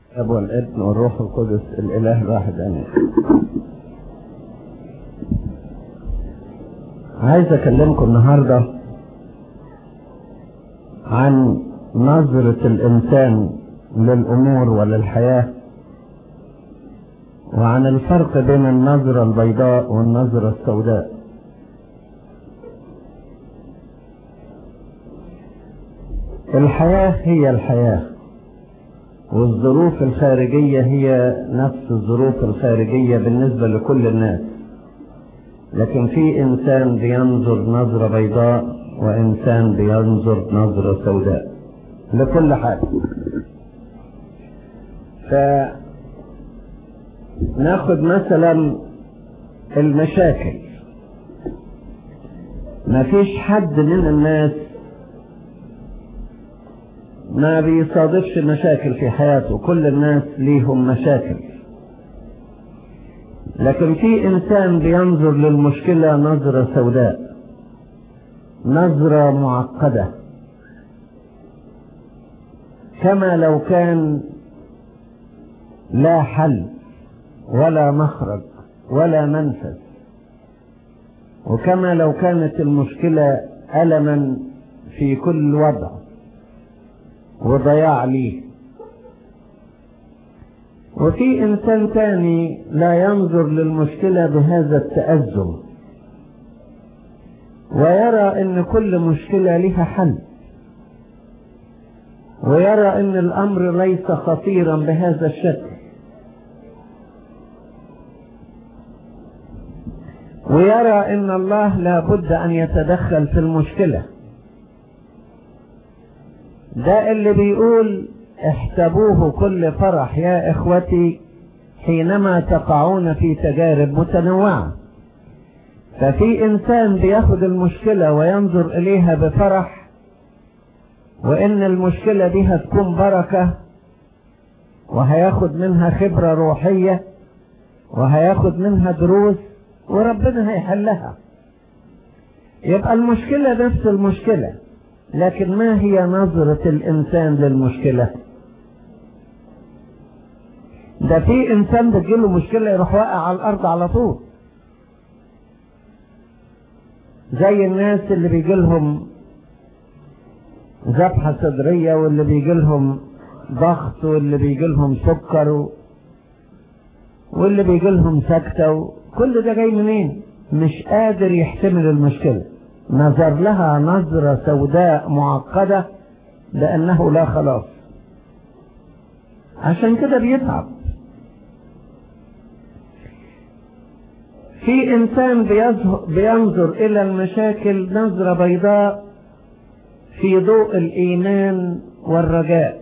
الاب والابن والروح القدس الاله الواحد امين عايز اكلمكم النهارده عن نظرة الانسان للامور وللحياة وعن الفرق بين النظرة البيضاء والنظرة السوداء الحياة هي الحياة والظروف الخارجية هي نفس الظروف الخارجية بالنسبة لكل الناس لكن في إنسان بينظر نظرة بيضاء وإنسان بينظر نظرة سوداء لكل حاجة فناخد مثلا المشاكل مفيش حد من الناس ما بيصادفش مشاكل في حياته كل الناس ليهم مشاكل لكن في انسان بينظر للمشكلة نظرة سوداء نظرة معقدة كما لو كان لا حل ولا مخرج ولا منفذ وكما لو كانت المشكلة ألما في كل وضع وضياع ليه وفي انسان تاني لا ينظر للمشكلة بهذا التأزم ويرى ان كل مشكلة لها حل ويرى ان الامر ليس خطيرا بهذا الشكل ويرى ان الله لابد ان يتدخل في المشكله ده اللي بيقول احسبوه كل فرح يا اخوتي حينما تقعون في تجارب متنوعة ففي انسان بياخد المشكلة وينظر اليها بفرح وان المشكلة دي هتكون بركة وهياخد منها خبرة روحية وهياخد منها دروس وربنا هيحلها يبقى المشكلة نفس المشكلة لكن ما هي نظرة الإنسان للمشكلة ده في إنسان بتجيله مشكلة يروح واقع على الأرض على طول زي الناس اللي بيجيلهم ذبحة صدرية واللي بيجيلهم ضغط واللي بيجيلهم سكر واللي بيجيلهم سكتة كل ده جاي منين مش قادر يحتمل المشكله نظر لها نظرة سوداء معقدة لأنه لا خلاص عشان كده بيتعب في إنسان بينظر إلى المشاكل نظرة بيضاء في ضوء الإيمان والرجاء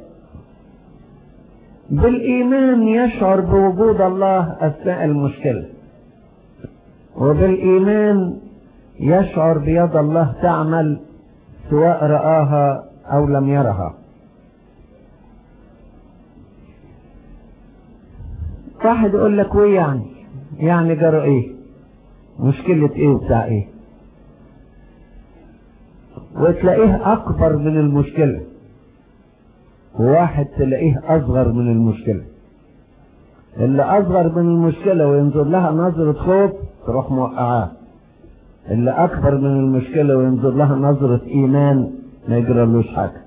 بالإيمان يشعر بوجود الله أثناء المشكلة وبالإيمان يشعر بيد الله تعمل سواء رآها أو لم يرها واحد يقول لك ويه يعني يعني جرى ايه مشكلة ايه وبتاع ايه وتلاقيه اكبر من المشكلة وواحد تلاقيه اصغر من المشكلة اللي اصغر من المشكلة وينظر لها نظرة خوف تروح موقعاه اللي اكبر من المشكلة وينظر لها نظرة ايمان ما يجرالوش حاجة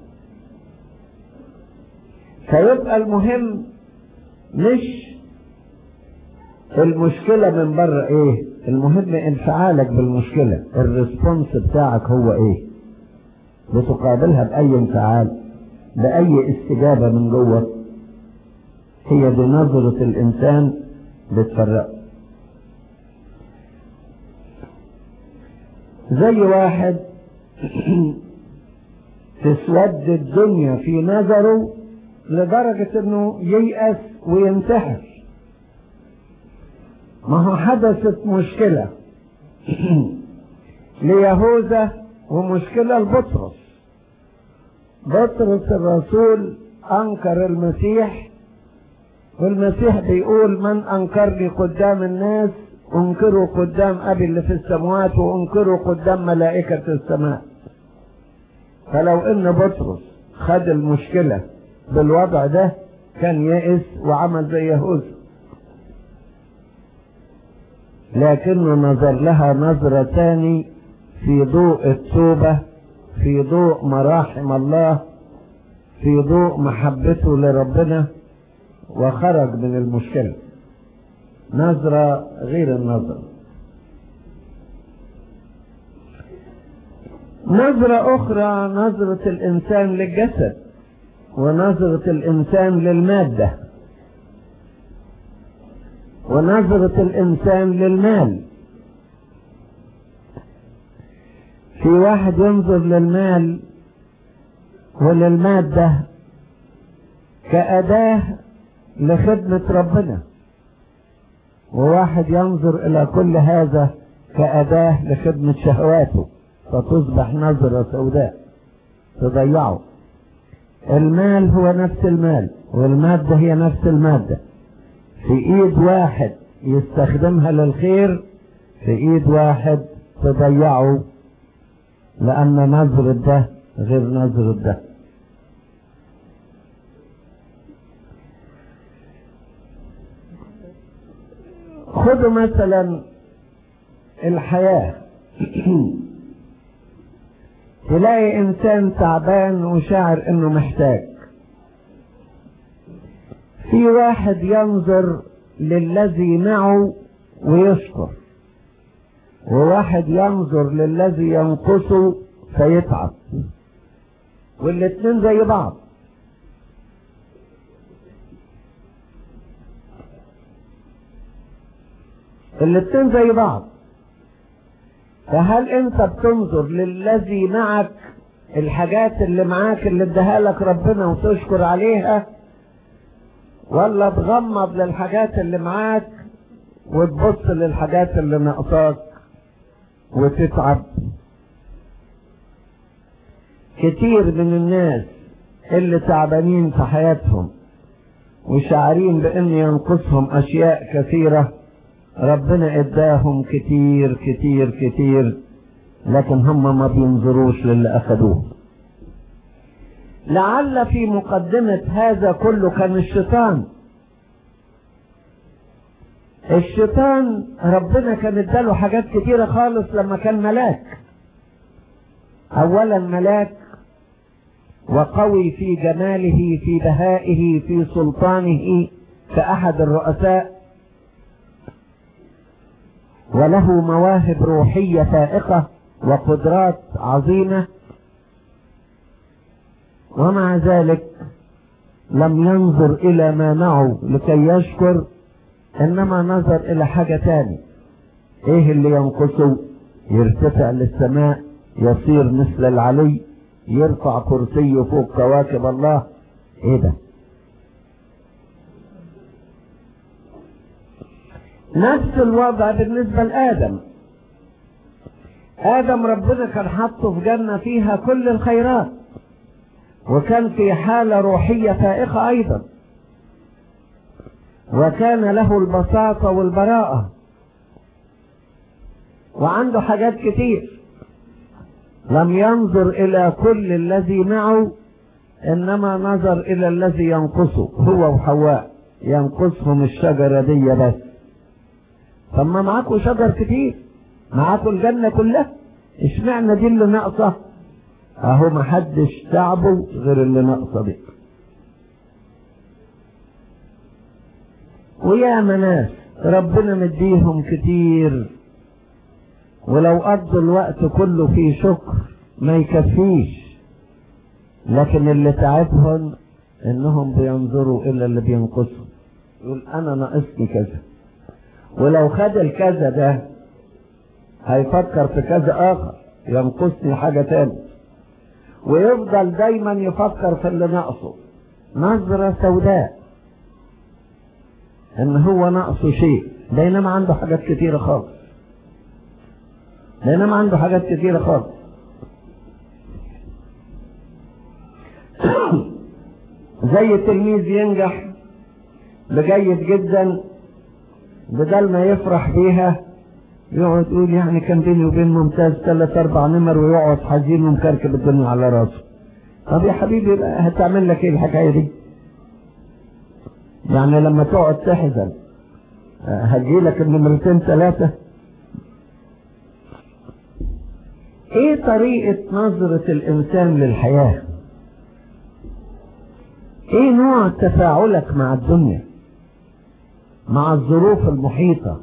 فيبقى المهم مش المشكلة من بره ايه المهم انفعالك بالمشكلة الريسبونس بتاعك هو ايه بتقابلها باي انفعال باي استجابة من جوه هي دي نظرة الانسان بتفرقه زي واحد تسود الدنيا في نظره لدرجة انه ييأس وينتحر ما هو حدثت مشكلة ليهوذا ومشكلة لبطرس بطرس الرسول انكر المسيح والمسيح بيقول من انكرني قدام الناس انكروا قدام ابي اللي في السماوات وانكروا قدام ملائكة السماء فلو ان بطرس خد المشكلة بالوضع ده كان يئس وعمل زي يهوذا لكنه نظر لها نظرة تاني في ضوء التوبة في ضوء مراحم الله في ضوء محبته لربنا وخرج من المشكلة نظرة غير النظرة نظرة أخرى نظرة الإنسان للجسد ونظرة الإنسان للمادة ونظرة الإنسان للمال في واحد ينظر للمال وللمادة كأداة لخدمة ربنا وواحد ينظر إلى كل هذا كأداة لخدمة شهواته فتصبح نظرة سوداء تضيعه المال هو نفس المال والمادة هي نفس المادة في ايد واحد يستخدمها للخير في ايد واحد تضيعه لان نظرة ده غير نظرة ده خدوا مثلا الحياة تلاقي انسان تعبان وشاعر انه محتاج في واحد ينظر للذي معه ويشكر وواحد ينظر للذي ينقصه فيتعب والاتنين زي بعض الاتنين زي بعض فهل انت بتنظر للذي معك الحاجات اللي معاك اللي اداها لك ربنا وتشكر عليها ولا تغمض للحاجات اللي معاك وتبص للحاجات اللي ناقصاك وتتعب كتير من الناس اللي تعبانين في حياتهم وشاعرين بان ينقصهم اشياء كثيره ربنا اداهم كتير كتير كتير لكن هم ما بينظروش للي اخدوه لعل في مقدمة هذا كله كان الشيطان الشيطان ربنا كان اداله حاجات كتيرة خالص لما كان ملاك اولا ملاك وقوي في جماله في بهائه في سلطانه كأحد الرؤساء وله مواهب روحية فائقة وقدرات عظيمة ومع ذلك لم ينظر إلى ما معه لكي يشكر إنما نظر إلى حاجة تاني إيه اللي ينقصه يرتفع للسماء يصير مثل العلي يرفع كرسيه فوق كواكب الله إيه ده نفس الوضع بالنسبة لآدم آدم ربنا كان حاطه في جنة فيها كل الخيرات وكان في حالة روحية فائقة أيضا وكان له البساطة والبراءة وعنده حاجات كتير لم ينظر إلى كل الذي معه إنما نظر إلى الذي ينقصه هو وحواء ينقصهم الشجرة دي بس طب ما معاكم شجر كتير معاكم الجنة كلها اشمعنى دي اللي ناقصة اهو محدش تعبه غير اللي ناقصة دي ويا ناس ربنا مديهم كتير ولو قضوا الوقت كله في شكر ما يكفيش لكن اللي تعبهم انهم بينظروا الى اللي بينقصهم يقول انا ناقصني كذا ولو خد الكذا ده هيفكر في كذا اخر ينقصني حاجة تاني ويفضل دايما يفكر في اللي ناقصه نظرة سوداء ان هو ناقصه شيء بينما عنده حاجات كتيرة خالص بينما عنده حاجات كتيرة خالص زي تلميذ ينجح بجيد جدا بدل ما يفرح بيها يقعد يقول يعني كان بيني وبين ممتاز ثلاث اربع نمر ويقعد حزين ومكركب الدنيا على راسه طب يا حبيبي بقى هتعمل لك ايه الحكايه دي يعني لما تقعد تحزن هتجيلك النمرتين ثلاثة ايه طريقة نظرة الانسان للحياة ايه نوع تفاعلك مع الدنيا مع الظروف المحيطة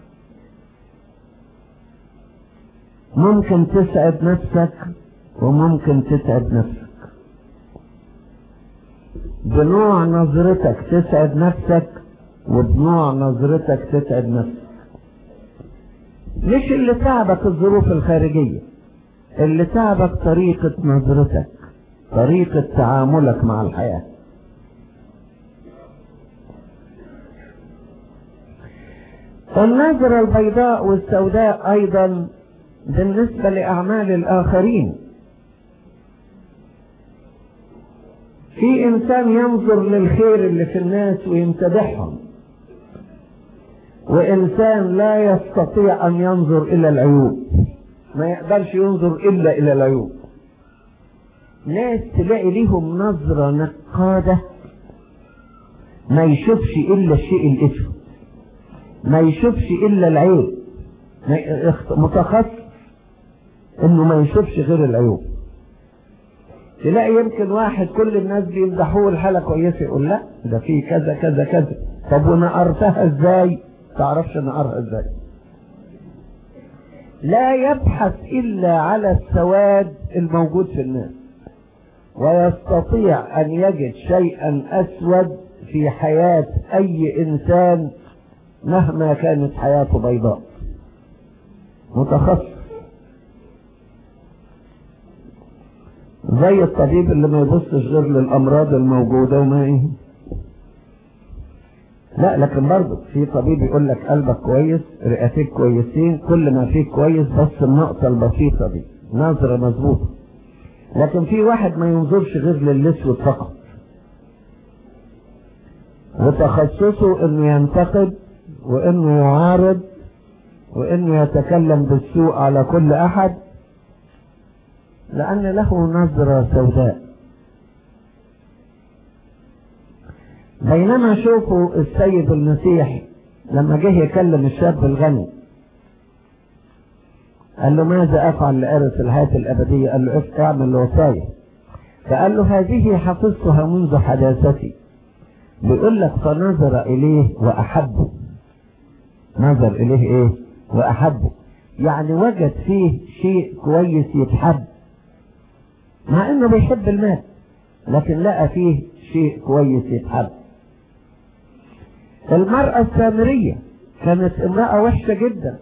ممكن تسعد نفسك وممكن تتعب نفسك بنوع نظرتك تسعد نفسك وبنوع نظرتك تتعب نفسك مش اللي تعبك الظروف الخارجية اللي تعبك طريقة نظرتك طريقة تعاملك مع الحياة النظرة البيضاء والسوداء أيضا بالنسبة لأعمال الآخرين في إنسان ينظر للخير اللي في الناس ويمتدحهم وإنسان لا يستطيع أن ينظر إلى العيوب ما يقدرش ينظر إلا إلى العيوب ناس تلاقي ليهم نظرة نقادة ما يشوفش إلا الشيء الأسود ما يشوفش إلا العيب متخصص إنه ما يشوفش غير العيوب تلاقي يمكن واحد كل الناس بيمدحوه الحالة كويسة يقول لا ده في كذا كذا كذا طب ونقرتها ازاي تعرفش نقرها ازاي لا يبحث الا على السواد الموجود في الناس ويستطيع ان يجد شيئا اسود في حياة اي انسان مهما كانت حياته بيضاء متخصص زي الطبيب اللي ما يبصش غير للامراض الموجوده وما ايه لا لكن برضه في طبيب يقول لك قلبك كويس رئتيك كويسين كل ما فيك كويس بس النقطه البسيطه دي نظره مظبوطه لكن في واحد ما ينظرش غير للاسود فقط وتخصصه انه ينتقد وانه يعارض وانه يتكلم بالسوء على كل احد لأن له نظرة سوداء بينما شوفوا السيد المسيح لما جه يكلم الشاب الغني قال له ماذا أفعل لأرث الحياة الأبدية قال له اعمل وصايا فقال له هذه حفظتها منذ حداثتي بيقول لك فنظر إليه وأحبه نظر إليه إيه وأحبه يعني وجد فيه شيء كويس يتحب مع انه بيحب المال لكن لقى فيه شيء كويس يتحب المرأة السامرية كانت امرأة وحشة جدا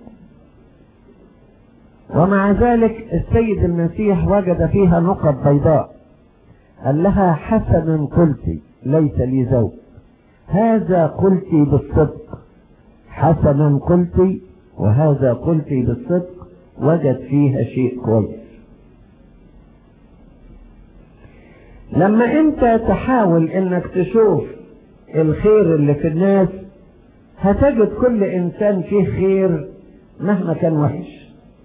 ومع ذلك السيد المسيح وجد فيها نقط بيضاء قال لها حسنا قلت ليس لي زوج هذا قلت بالصدق حسنا قلت وهذا قلت بالصدق وجد فيها شيء كويس لما انت تحاول انك تشوف الخير اللي في الناس هتجد كل انسان فيه خير مهما كان وحش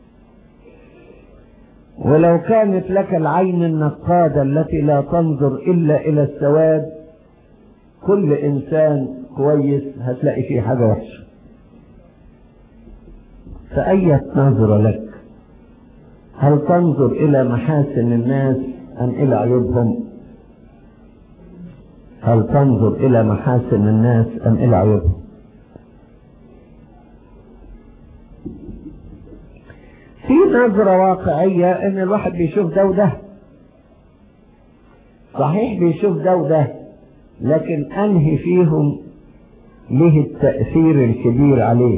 ولو كانت لك العين النقادة التي لا تنظر الا الى السواد كل انسان كويس هتلاقي فيه حاجة وحشة فأية نظرة لك هل تنظر الى محاسن الناس ام الى عيوبهم هل تنظر إلى محاسن الناس أم إلى عيوبهم في نظرة واقعية إن الواحد بيشوف ده وده صحيح بيشوف ده وده لكن أنهي فيهم له التأثير الكبير عليه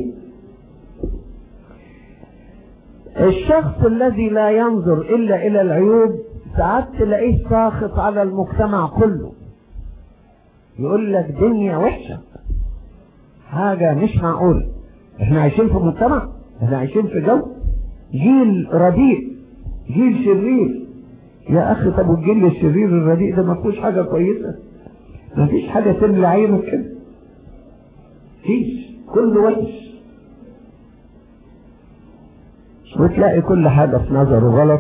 الشخص الذي لا ينظر إلا إلى العيوب ساعات تلاقيه ساخط على المجتمع كله يقول لك دنيا وحشة حاجة مش معقولة احنا عايشين في مجتمع احنا عايشين في جو جيل رديء جيل شرير يا اخي طب والجيل الشرير الرديء ده ما فيهوش حاجة كويسة ما فيش حاجة تملى عينك كده فيش كله وحش وتلاقي كل حاجة في نظره غلط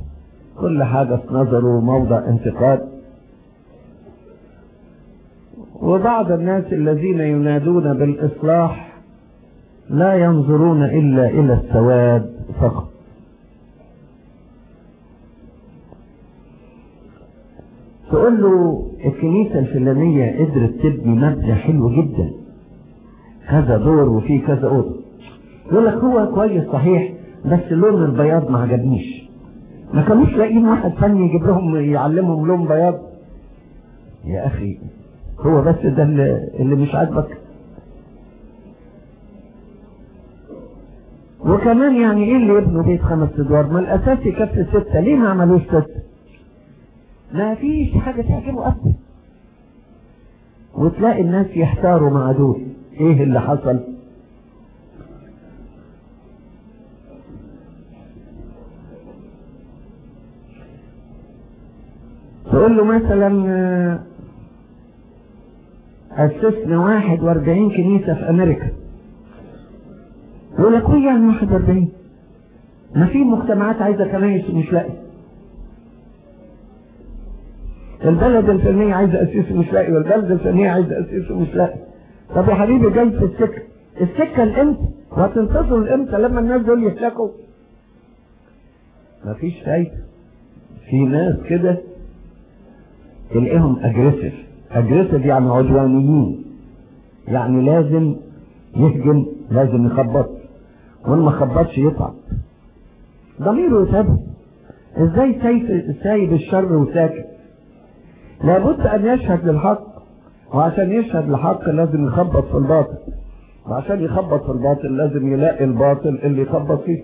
كل حاجة في نظره موضع انتقاد وبعض الناس الذين ينادون بالإصلاح لا ينظرون إلا إلى السواد فقط تقول له الكنيسة الفلانية قدرت تبني مبنى حلو جدا كذا دور وفيه كذا أوضة يقول لك هو كويس صحيح بس لون البياض ما عجبنيش ما كانوش لاقيين واحد فني يجيب لهم يعلمهم لون بياض يا أخي هو بس ده اللي, اللي مش عاجبك وكمان يعني ايه اللي يبنوا بيت خمس ادوار ما الاساس يكفي ستة ليه ما عملوش ستة ما فيش حاجة تعجبه ابدا وتلاقي الناس يحتاروا مع دول ايه اللي حصل تقول له مثلا آه، أسسنا 41 كنيسة في أمريكا يقول لك ايه يعني 41 ما في مجتمعات عايزة كنايس ومش لاقي البلد الفلانية عايزة أسيس ومش لاقي والبلد الفلانية عايزة أسيس ومش لاقي طب يا حبيبي جاي في السكة السكة الامتى وهتنتصروا الامتى لما الناس دول يهلكوا مفيش فايدة في ناس كده تلاقيهم اجريسيف اجريسيف يعني عدوانيين يعني لازم يهجم لازم يخبط وان ما خبطش يتعب ضميره يتعبه ازاي سايب سايب الشر وساكت لابد ان يشهد للحق وعشان يشهد للحق لازم يخبط في الباطل وعشان يخبط في الباطل لازم يلاقي الباطل اللي يخبط فيه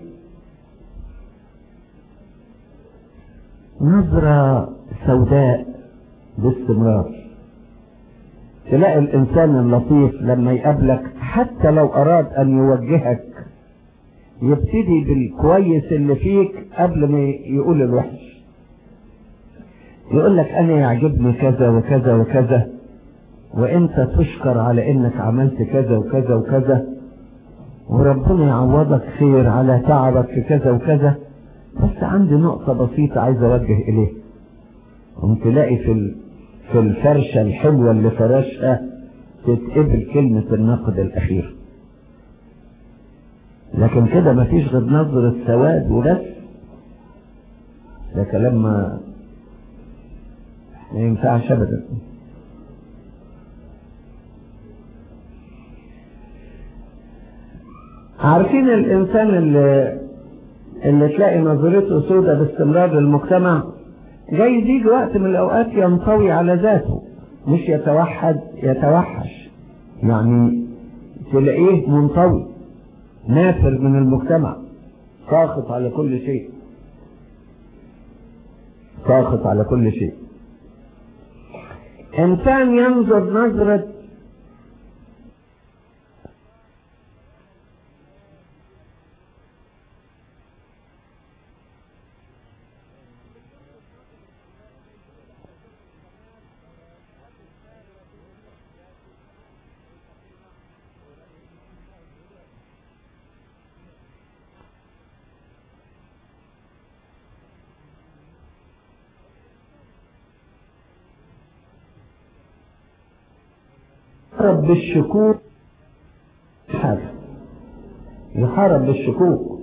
نظرة سوداء باستمرار تلاقي الإنسان اللطيف لما يقابلك حتى لو أراد أن يوجهك يبتدي بالكويس اللي فيك قبل ما يقول الوحش يقول لك أنا يعجبني كذا وكذا وكذا وأنت تشكر على إنك عملت كذا وكذا وكذا وربنا يعوضك خير على تعبك في كذا وكذا بس عندي نقطة بسيطة عايز أوجه إليه قمت تلاقي في ال... في الفرشة الحلوة اللي فرشها تتقبل كلمة النقد الأخير لكن كده مفيش غير نظرة سواد وبس ده كلام ما ما ينفعش أبدا عارفين الإنسان اللي اللي تلاقي نظرته سودة باستمرار للمجتمع جايز يجي وقت من الأوقات ينطوي على ذاته مش يتوحد يتوحش يعني تلاقيه منطوي نافر من المجتمع ساخط على كل شيء ساخط على كل شيء إنسان ينظر نظرة يحارب بالشكوك حاجة يحارب بالشكوك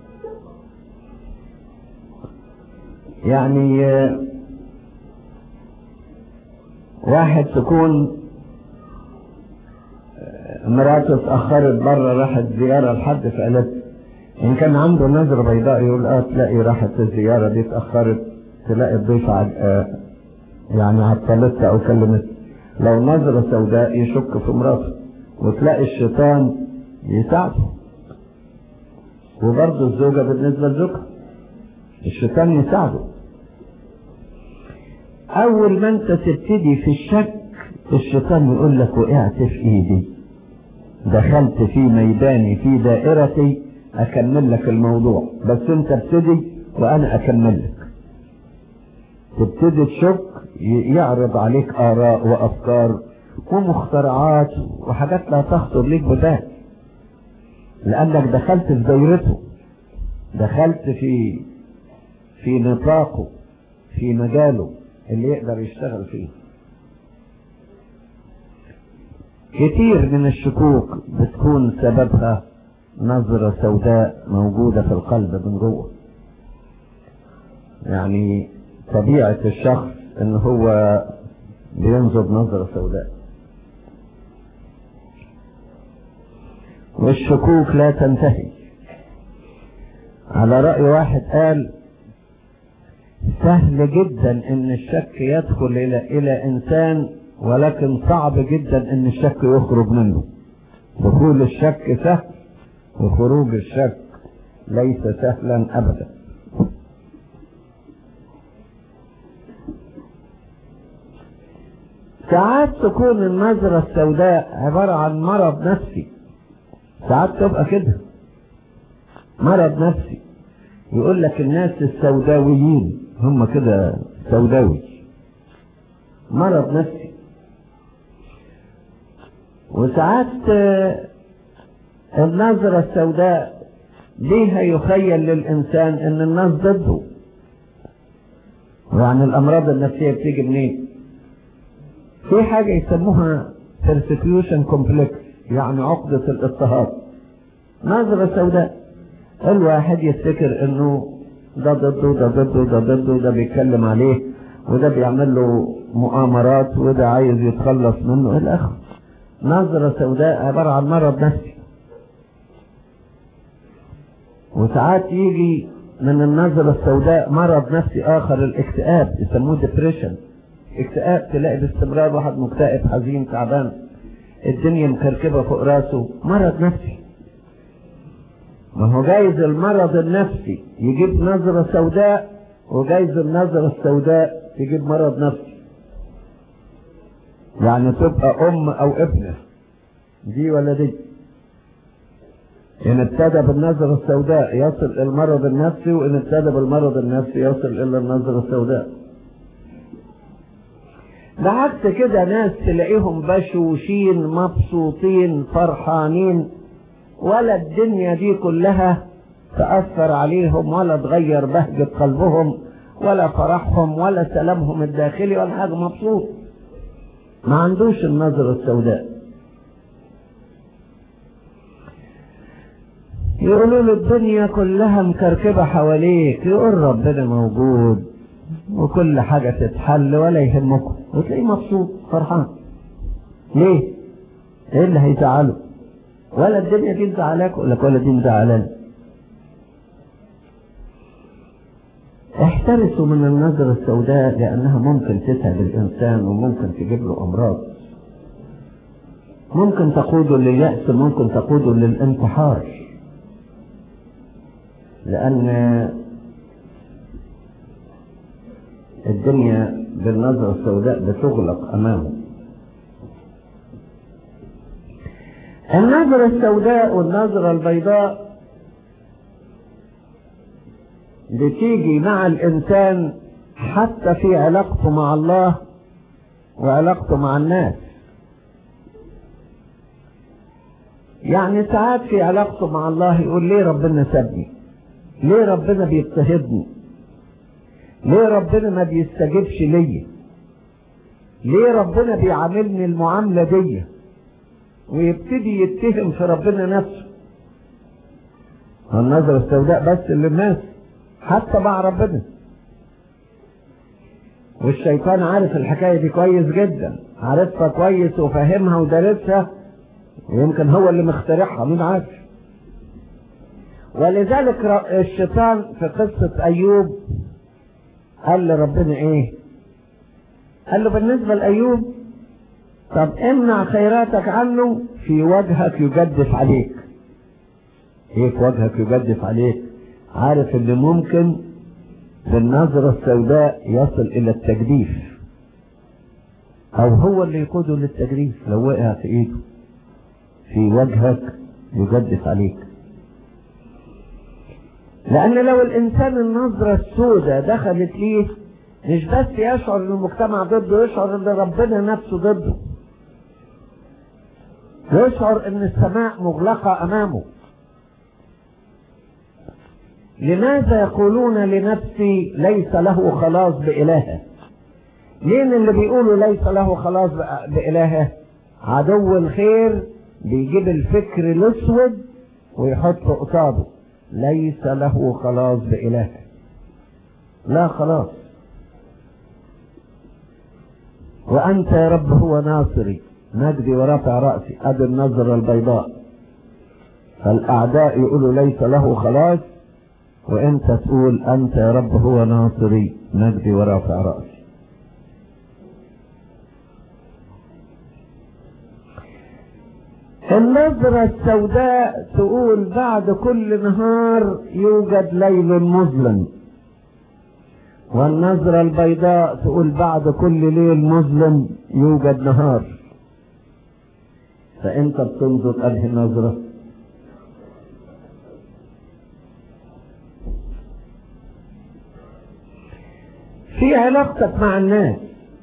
يعني واحد تكون مراته اتأخرت بره راحت زيارة لحد فقالت إن كان عنده نظرة بيضاء يقول اه تلاقي راحت الزيارة دي اتأخرت تلاقي الضيفة آه يعني عطلتها أو كلمتها لو نظرة سوداء يشك في مراته وتلاقي الشيطان يساعده وبرضه الزوجة بالنسبة لزوجها الشيطان يساعده أول ما أنت تبتدي في الشك الشيطان يقول لك وقعت في إيدي دخلت في ميداني في دائرتي أكمل لك الموضوع بس أنت ابتدي وأنا أكمل لك تبتدي تشك يعرض عليك آراء وأفكار ومخترعات وحاجات لا تخطر ليك ببال لأنك دخلت في دايرته دخلت في في نطاقه في مجاله اللي يقدر يشتغل فيه كتير من الشكوك بتكون سببها نظرة سوداء موجودة في القلب من جوه يعني طبيعة الشخص ان هو بينظر نظرة سوداء والشكوك لا تنتهي على رأي واحد قال سهل جدا ان الشك يدخل الى الى انسان ولكن صعب جدا ان الشك يخرج منه دخول الشك سهل وخروج الشك ليس سهلا ابدا ساعات تكون النظرة السوداء عبارة عن مرض نفسي ساعات تبقى كده مرض نفسي يقول لك الناس السوداويين هم كده سوداوي مرض نفسي وساعات النظرة السوداء ليها يخيل للإنسان إن الناس ضده يعني الأمراض النفسية بتيجي منين؟ في حاجة يسموها persecution complex يعني عقدة الاضطهاد نظرة سوداء الواحد يفتكر انه ده ضده ده ضده ده ضده ده بيتكلم عليه وده بيعمل له مؤامرات وده عايز يتخلص منه الى اخره نظرة سوداء عبارة عن مرض نفسي وساعات يجي من النظرة السوداء مرض نفسي آخر الاكتئاب يسموه ديبريشن اكتئاب تلاقي باستمرار واحد مكتئب حزين تعبان الدنيا مكركبة فوق راسه مرض نفسي ما هو جايز المرض النفسي يجيب نظرة سوداء وجايز النظرة السوداء تجيب مرض نفسي يعني تبقى أم أو ابنة دي ولا دي إن ابتدى بالنظرة السوداء يصل إلى المرض النفسي وإن ابتدى بالمرض النفسي يصل إلى النظرة السوداء بعكس كده ناس تلاقيهم بشوشين مبسوطين فرحانين ولا الدنيا دي كلها تأثر عليهم ولا تغير بهجة قلبهم ولا فرحهم ولا سلامهم الداخلي ولا حاجة مبسوط ما عندوش النظرة السوداء يقولوا له الدنيا كلها مكركبة حواليك يقول ربنا موجود وكل حاجة تتحل ولا يهمكم وتلاقيه مبسوط فرحان ليه؟ ايه اللي هيزعله؟ ولا الدنيا دي مزعلاك ولا ولا دي مزعلاني احترسوا من النظرة السوداء لأنها ممكن تتعب الإنسان وممكن تجيب له أمراض ممكن تقوده لليأس ممكن تقوده للانتحار لأن الدنيا بالنظرة السوداء بتغلق أمامه النظرة السوداء والنظرة البيضاء بتيجي مع الإنسان حتى في علاقته مع الله وعلاقته مع الناس يعني ساعات في علاقته مع الله يقول ليه ربنا سابني ليه ربنا بيضطهدني ليه ربنا ما بيستجيبش ليا ليه ربنا بيعاملني المعاملة دي ويبتدي يتهم في ربنا نفسه النظرة السوداء بس للناس حتى مع ربنا والشيطان عارف الحكاية دي كويس جدا عارفها كويس وفاهمها ودارسها ويمكن هو اللي مخترعها مين عارف ولذلك الشيطان في قصة أيوب قال لربنا إيه قال له بالنسبة لأيوب طب امنع خيراتك عنه في وجهك يجدف عليك ايه في وجهك يجدف عليك عارف ان ممكن بالنظرة السوداء يصل الى التجديف او هو اللي يقوده للتجديف لو وقع في ايده في وجهك يجدف عليك لان لو الانسان النظرة السوداء دخلت ليه مش بس يشعر ان المجتمع ضده يشعر ان ربنا نفسه ضده يشعر ان السماء مغلقة امامه لماذا يقولون لنفسي ليس له خلاص بإلهه مين اللي بيقولوا ليس له خلاص بإلهه عدو الخير بيجيب الفكر الاسود ويحطه قصاده ليس له خلاص بإله لا خلاص وأنت يا رب هو ناصري مجدي ورافع رأسي أدي النظرة البيضاء فالأعداء يقولوا ليس له خلاص وأنت تقول أنت يا رب هو ناصري مجدي ورافع رأسي النظرة السوداء تقول بعد كل نهار يوجد ليل مظلم والنظرة البيضاء تقول بعد كل ليل مظلم يوجد نهار فانت بتنظر انهي نظرة في علاقتك مع الناس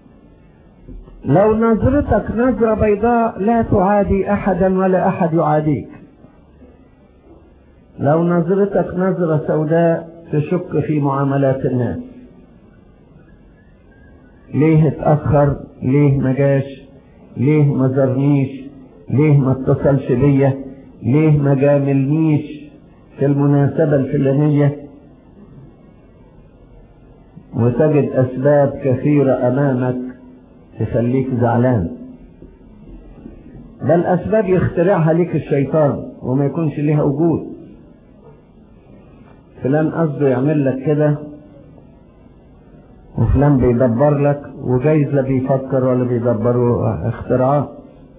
لو نظرتك نظرة بيضاء لا تعادي احدا ولا احد يعاديك لو نظرتك نظرة سوداء تشك في معاملات الناس ليه اتأخر ليه ما جاش ليه ما زارنيش ليه ما اتصلش بيا ليه ما جاملنيش في المناسبة الفلانية وتجد أسباب كثيرة أمامك تخليك زعلان بل أسباب يخترعها ليك الشيطان وما يكونش ليها وجود فلان قصده يعمل لك كده وفلان بيدبر لك وجايز لا بيفكر ولا بيدبر اختراعات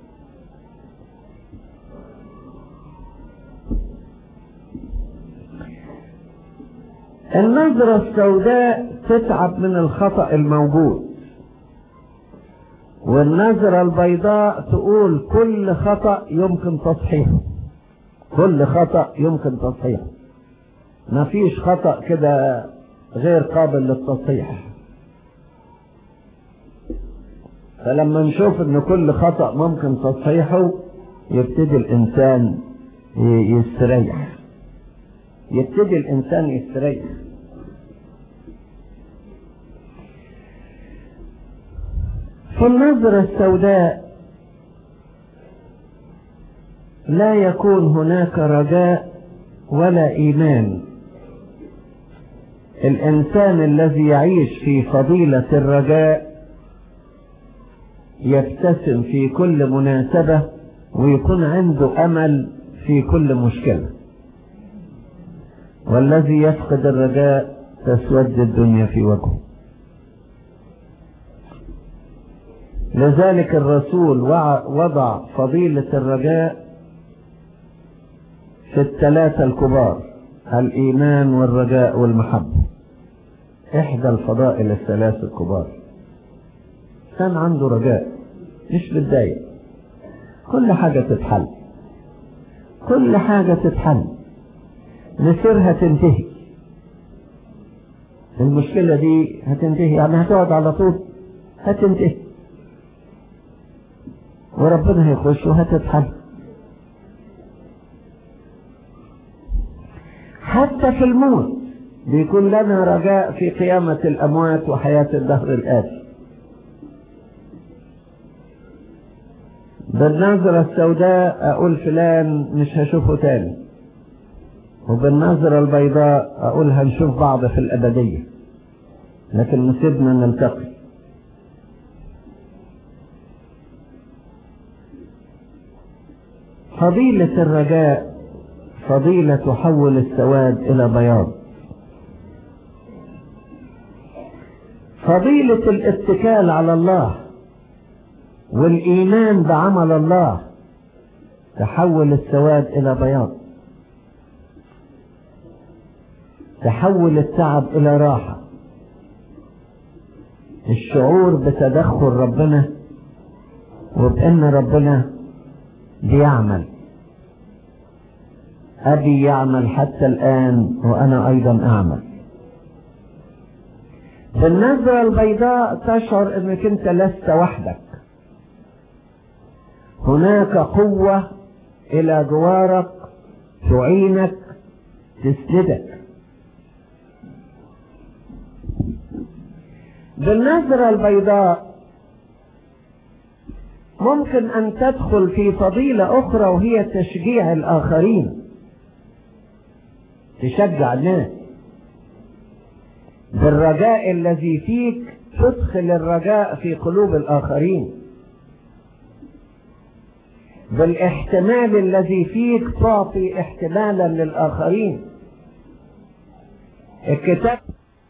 النظرة السوداء تتعب من الخطأ الموجود والنظرة البيضاء تقول كل خطأ يمكن تصحيحه كل خطأ يمكن تصحيحه ما فيش خطأ كده غير قابل للتصحيح فلما نشوف ان كل خطأ ممكن تصحيحه يبتدي الانسان يستريح يبتدي الانسان يستريح في النظرة السوداء لا يكون هناك رجاء ولا ايمان الانسان الذي يعيش في فضيلة الرجاء يبتسم في كل مناسبة ويكون عنده امل في كل مشكلة والذي يفقد الرجاء تسود الدنيا في وجهه لذلك الرسول وضع فضيلة الرجاء في الثلاثة الكبار الإيمان والرجاء والمحبة إحدى الفضائل الثلاث الكبار كان عنده رجاء مش بتضايق كل حاجة تتحل كل حاجة تتحل مصيرها تنتهي المشكلة دي هتنتهي يعني هتقعد على طول هتنتهي وربنا هيخش وهتتحل حتى في الموت بيكون لنا رجاء في قيامة الأموات وحياة الدهر الآتي بالنظرة السوداء أقول فلان مش هشوفه تاني وبالنظرة البيضاء أقول هنشوف بعض في الأبدية لكن نسيبنا نلتقي فضيلة الرجاء فضيلة تحول السواد إلى بياض فضيلة الاتكال على الله والإيمان بعمل الله تحول السواد إلى بياض تحول التعب إلى راحة الشعور بتدخل ربنا وبأن ربنا بيعمل أبي يعمل حتى الآن وأنا أيضا أعمل بالنظرة البيضاء تشعر أنك أنت لست وحدك هناك قوة إلى جوارك تعينك تسندك بالنظرة البيضاء ممكن أن تدخل في فضيلة أخرى وهي تشجيع الآخرين تشجع الناس بالرجاء الذي فيك تدخل الرجاء في قلوب الآخرين بالاحتمال الذي فيك تعطي احتمالا للآخرين الكتاب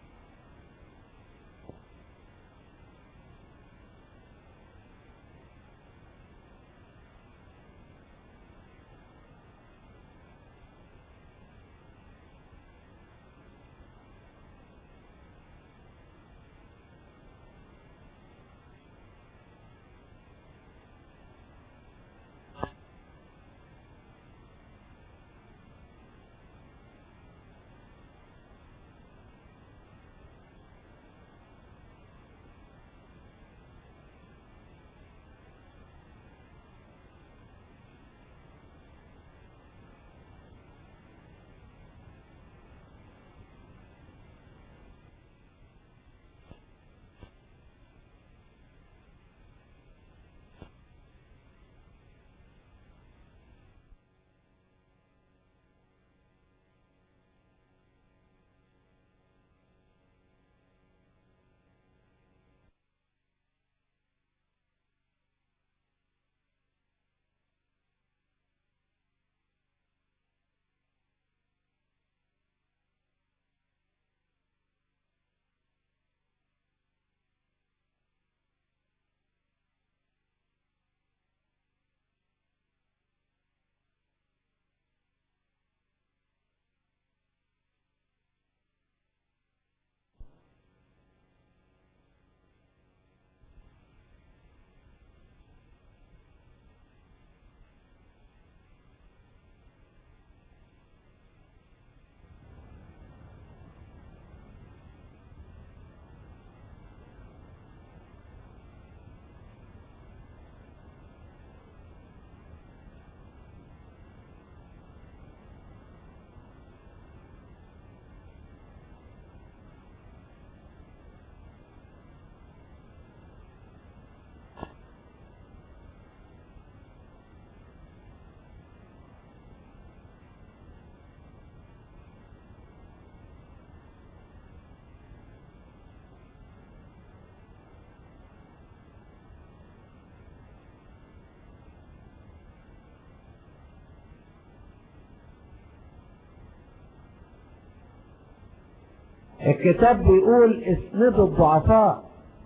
الكتاب بيقول اسندوا الضعفاء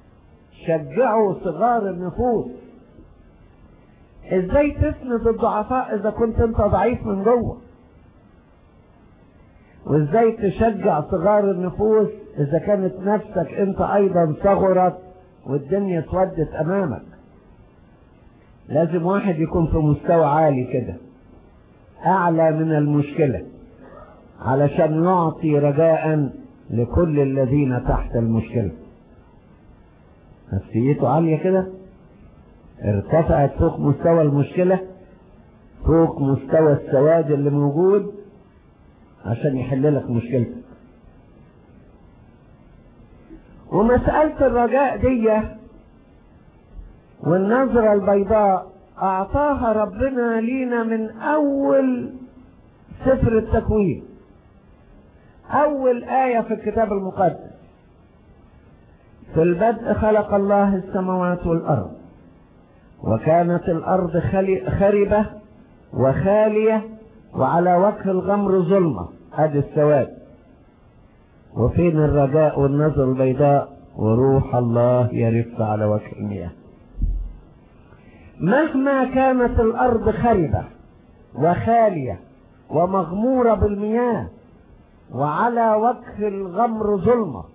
شجعوا صغار النفوس ازاي تسند الضعفاء اذا كنت انت ضعيف من جوه وازاي تشجع صغار النفوس اذا كانت نفسك انت ايضا صغرت والدنيا اسودت امامك لازم واحد يكون في مستوى عالي كده اعلى من المشكله علشان يعطي رجاء لكل الذين تحت المشكلة نفسيته عالية كده ارتفعت فوق مستوى المشكلة فوق مستوى السواد اللي موجود عشان يحل لك مشكلتك ومسألة الرجاء دي والنظرة البيضاء أعطاها ربنا لينا من أول سفر التكوين أول آية في الكتاب المقدس في البدء خلق الله السماوات والأرض وكانت الأرض خربة وخالية وعلى وجه الغمر ظلمة هذا السواد وفين الرجاء والنظر البيضاء وروح الله يرف على وجه المياه مهما كانت الأرض خربة وخالية ومغمورة بالمياه وعلى وجه الغمر ظلمة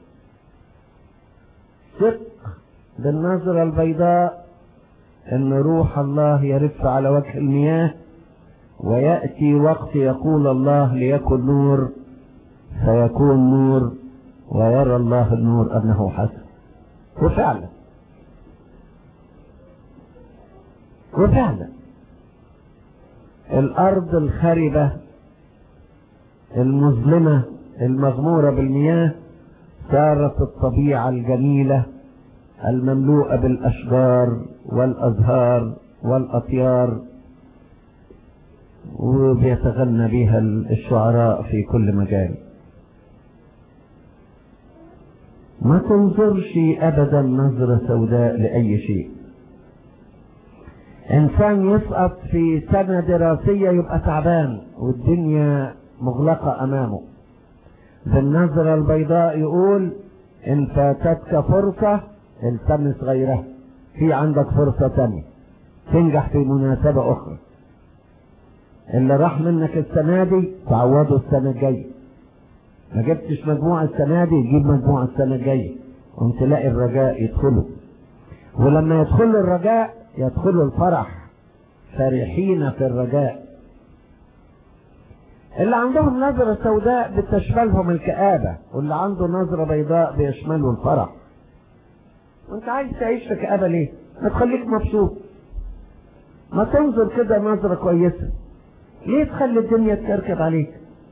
ثق بالنظرة البيضاء ان روح الله يرف على وجه المياه ويأتي وقت يقول الله ليكن نور فيكون نور ويرى الله النور انه حسن وفعلا وفعلا الارض الخربة المظلمة المغمورة بالمياه صارت الطبيعة الجميلة المملوءة بالأشجار والأزهار والأطيار وبيتغنى بها الشعراء في كل مجال ما تنظرش أبدا نظرة سوداء لأي شيء إنسان يسقط في سنة دراسية يبقى تعبان والدنيا مغلقة أمامه بالنظرة البيضاء يقول إن فاتتك فرصة التمس غيرها في عندك فرصة تانية تنجح في مناسبة أخرى اللي راح منك السنة دي تعوضه السنة الجاية ما جبتش مجموعة السنة دي جيب مجموعة السنة الجاية قوم تلاقي الرجاء يدخله ولما يدخل الرجاء يدخل الفرح فرحين في الرجاء اللي عندهم نظرة سوداء بتشملهم الكآبة واللي عنده نظرة بيضاء بيشمله الفرح وانت عايز تعيش في كآبة ليه ما تخليك مبسوط ما تنظر كده نظرة كويسة ليه تخلي الدنيا تكركب عليك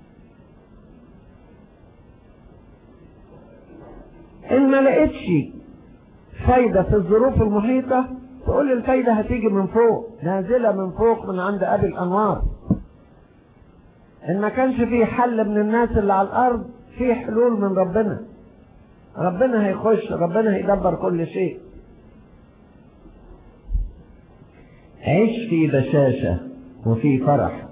ان ما لقيتش فايدة في الظروف المحيطة تقول الفايدة هتيجي من فوق نازلة من فوق من عند ابي الانوار ان ما كانش فيه حل من الناس اللي على الارض في حلول من ربنا ربنا هيخش ربنا هيدبر كل شيء عيش في بشاشة وفي فرح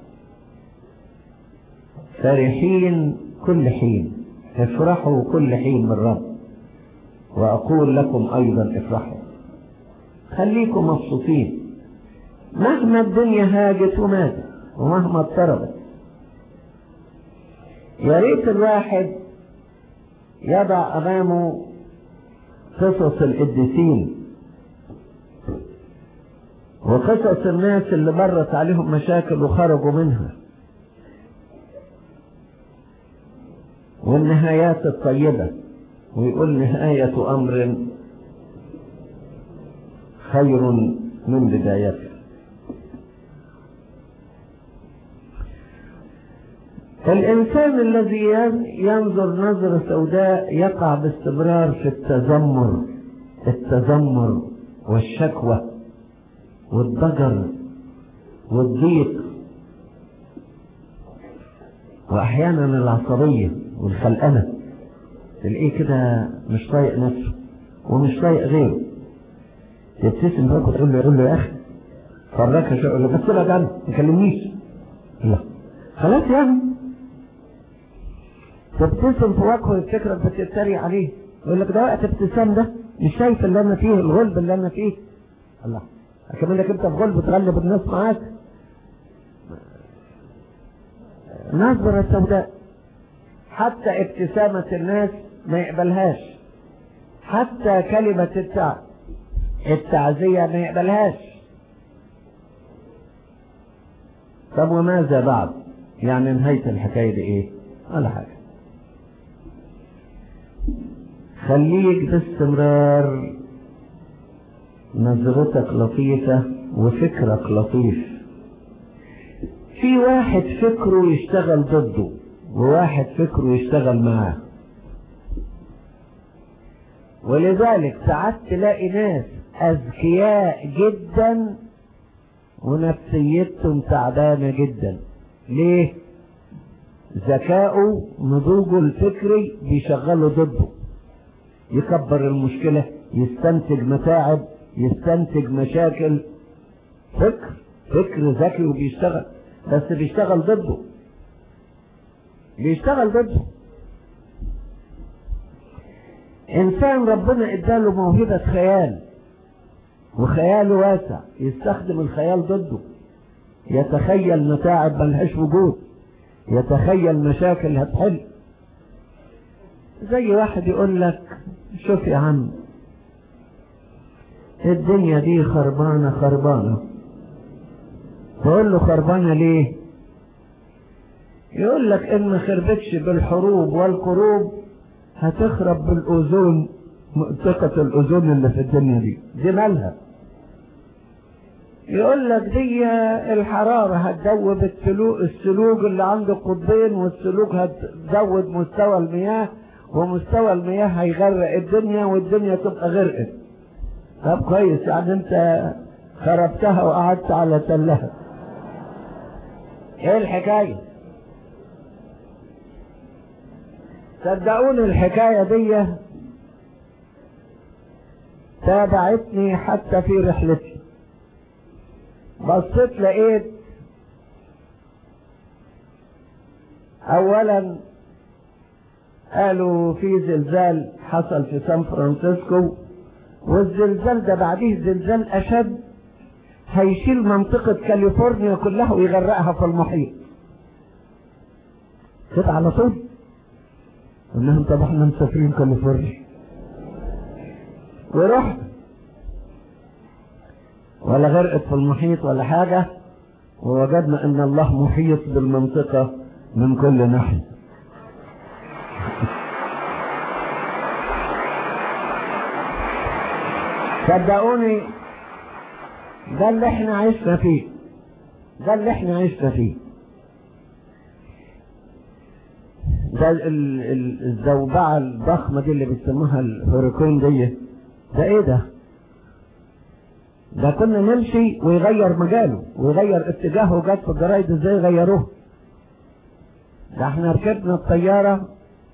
فرحين كل حين افرحوا كل حين بالرب وأقول لكم أيضا افرحوا خليكم مبسوطين مهما الدنيا هاجت وماتت ومهما اضطربت يا ريت الواحد يضع أمامه قصص القديسين وقصص الناس اللي مرت عليهم مشاكل وخرجوا منها والنهايات الطيبة ويقول نهاية أمر خير من بدايته الإنسان الذي ينظر نظرة سوداء يقع باستمرار في التذمر التذمر والشكوى والضجر والضيق وأحيانا العصبية والخلقنة تلاقيه كده مش طايق نفسه ومش طايق غيره تبتسم بقى وتقول له يقول له يا أخي فرجك شو يقول له بس ابعد عني ما تكلمنيش لا خلاص يا عم تبتسم في وجهه يفتكرك بتتريق عليه يقول لك ده وقت ابتسام ده مش شايف اللي انا فيه الغلب اللي انا فيه الله كمان انك انت في غلب تغلب الناس معاك نظرة سوداء حتى ابتسامة الناس ما يقبلهاش حتى كلمة التع... التعزية ما يقبلهاش طب وماذا بعد يعني نهاية الحكاية دي ايه ولا حاجة خليك باستمرار نظرتك لطيفة وفكرك لطيف في واحد فكره يشتغل ضده وواحد فكره يشتغل معاه ولذلك ساعات تلاقي ناس أذكياء جدا ونفسيتهم تعبانة جدا ليه؟ ذكاؤه نضوجه الفكري بيشغله ضده يكبر المشكلة يستنتج متاعب يستنتج مشاكل فكر فكر ذكي وبيشتغل بس بيشتغل ضده بيشتغل ضده انسان ربنا اداله موهبة خيال وخياله واسع يستخدم الخيال ضده يتخيل متاعب ملهاش وجود يتخيل مشاكل هتحل زي واحد يقول لك شوف يا عم الدنيا دي خربانة خربانة تقول له خربانة ليه يقول لك ان ما خربتش بالحروب والكروب هتخرب بالاوزون منطقة الاوزون اللي في الدنيا دي دي مالها يقول لك دي الحرارة هتدوب السلوك السلوك اللي عند القطبين والسلوك هتزود مستوى المياه ومستوى المياه هيغرق الدنيا والدنيا تبقى غرقت طب كويس يعني انت خربتها وقعدت على تلها ايه الحكاية صدقوني الحكاية دي تابعتني حتى في رحلتي بصيت لقيت اولا قالوا في زلزال حصل في سان فرانسيسكو والزلزال ده بعديه زلزال اشد هيشيل منطقة كاليفورنيا كلها ويغرقها في المحيط كده على طول انهم طب احنا مسافرين كاليفورنيا ورحت ولا غرقت في المحيط ولا حاجة ووجدنا ان الله محيط بالمنطقة من كل ناحية صدقوني ده اللي احنا عشنا فيه ده اللي احنا عشنا فيه ده ال- ال- الزوبعة الضخمة دي اللي بيسموها الهوريكون دي ده ايه ده ده كنا نمشي ويغير مجاله ويغير اتجاهه جت في الجرايد ازاي غيروه ده احنا ركبنا الطيارة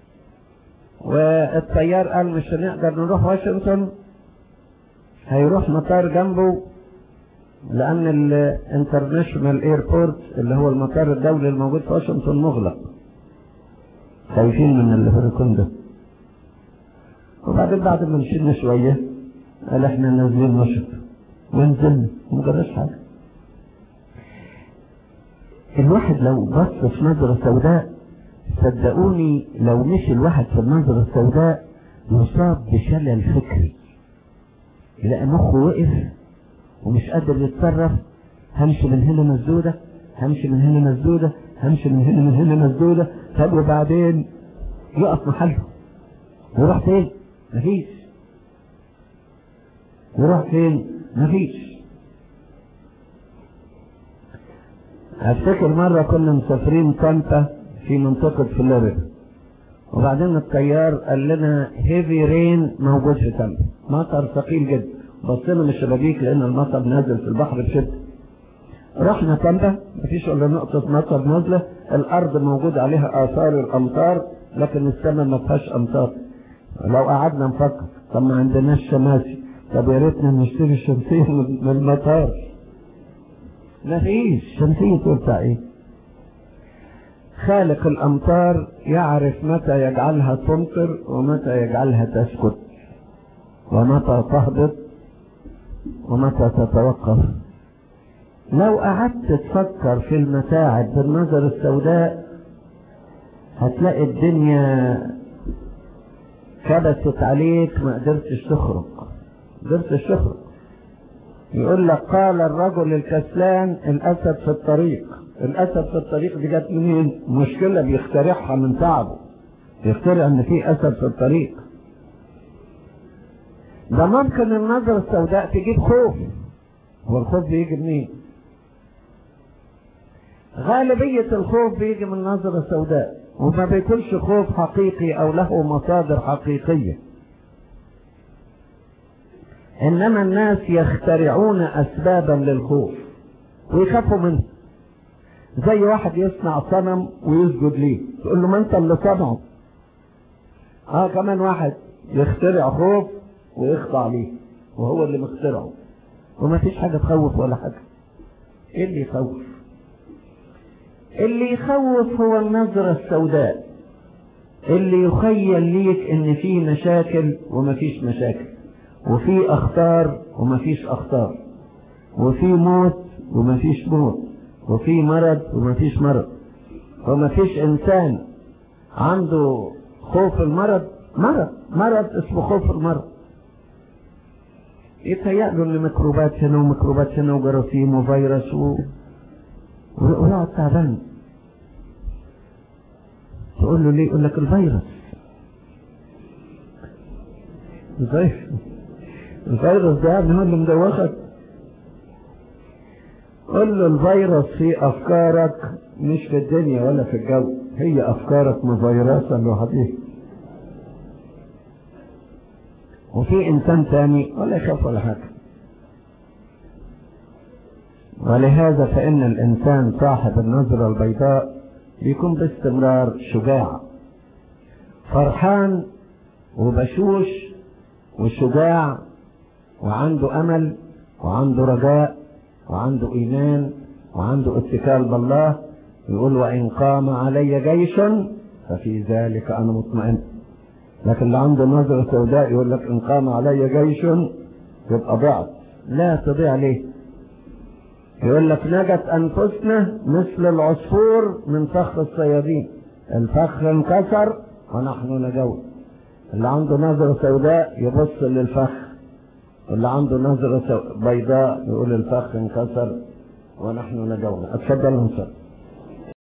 والطيار قال مش هنقدر نروح واشنطن هيروح مطار جنبه لان الانترناشونال ايربورت اللي هو المطار الدولي الموجود في واشنطن مغلق خايفين من الهوريكون ده وبعدين بعد ما مشينا شوية قال احنا نازلين نشط ونزلنا ما جراش حاجة الواحد لو بص في نظرة سوداء صدقوني لو مشي الواحد في النظرة السوداء يصاب بشلل فكري يلاقي مخه وقف ومش قادر يتصرف همشي من هنا مسدودة همشي من هنا مسدودة همشي من هنا من هنا مسدودة طب وبعدين يقف محله يروح فين؟ مفيش يروح فين؟ مفيش افتكر مرة كنا مسافرين طنطا في منطقة فلوريدا وبعدين الطيار قال لنا هيفي رين موجود في طنطا مطر ثقيل جدا بصينا من الشبابيك لان المطر نازل في البحر بشدة رحنا طنطا مفيش الا نقطة مطر نازلة الارض موجود عليها اثار الامطار لكن السماء ما فيهاش امطار لو قعدنا نفكر طب ما عندناش شماسي طب يا ريتنا نشتري الشمسية من من المطار مفيش شمسية تنفع ايه خالق الامطار يعرف متى يجعلها تمطر ومتى يجعلها تسكت ومتى تهبط ومتى تتوقف لو قعدت تفكر في المتاعب بالنظر السوداء هتلاقي الدنيا كبست عليك ما قدرتش تخرج ما قدرتش تخرج يقول لك قال الرجل الكسلان الاسد في الطريق الاسد في الطريق دي جت منين مشكله بيخترعها من تعبه يخترع ان في اسد في الطريق ده ممكن النظرة السوداء تجيب خوف هو الخوف بيجي منين غالبية الخوف بيجي من نظرة سوداء وما بيكونش خوف حقيقي او له مصادر حقيقية انما الناس يخترعون اسبابا للخوف ويخافوا منه زي واحد يصنع صنم ويسجد ليه تقول له ما انت اللي صنعه اه كمان واحد يخترع خوف ويخضع ليه وهو اللي مخترعه وما فيش حاجة تخوف ولا حاجة ايه اللي يخوف اللي يخوف هو النظرة السوداء اللي يخيل ليك ان في مشاكل ومفيش مشاكل وفي اخطار ومفيش اخطار وفي موت ومفيش موت وفي مرض ومفيش مرض ومفيش انسان عنده خوف المرض مرض مرض اسمه خوف المرض يتهيأ له ان ميكروبات هنا وميكروبات هنا وجراثيم وفيروس و... ويقعد تعبان تقول له ليه يقول لك الفيروس الفيروس الفيروس ده يعني هو اللي مدوخك قل له الفيروس في افكارك مش في الدنيا ولا في الجو هي افكارك مفيرسه لوحدها وفي انسان تاني ولا يخاف ولا حاجه ولهذا فان الانسان صاحب النظره البيضاء بيكون باستمرار شجاع فرحان وبشوش وشجاع وعنده امل وعنده رجاء وعنده ايمان وعنده اتكال بالله يقول وان قام علي جيش ففي ذلك انا مطمئن لكن اللي عنده نظرة سوداء يقول لك ان قام علي جيش يبقى ضعت لا تضيع ليه يقول لك نجت انفسنا مثل العصفور من فخ الصيادين الفخ انكسر ونحن نجوت اللي عنده نظرة سوداء يبص للفخ واللي عنده نظرة بيضاء يقول الفخ انكسر ونحن نجونا اتفضل انصر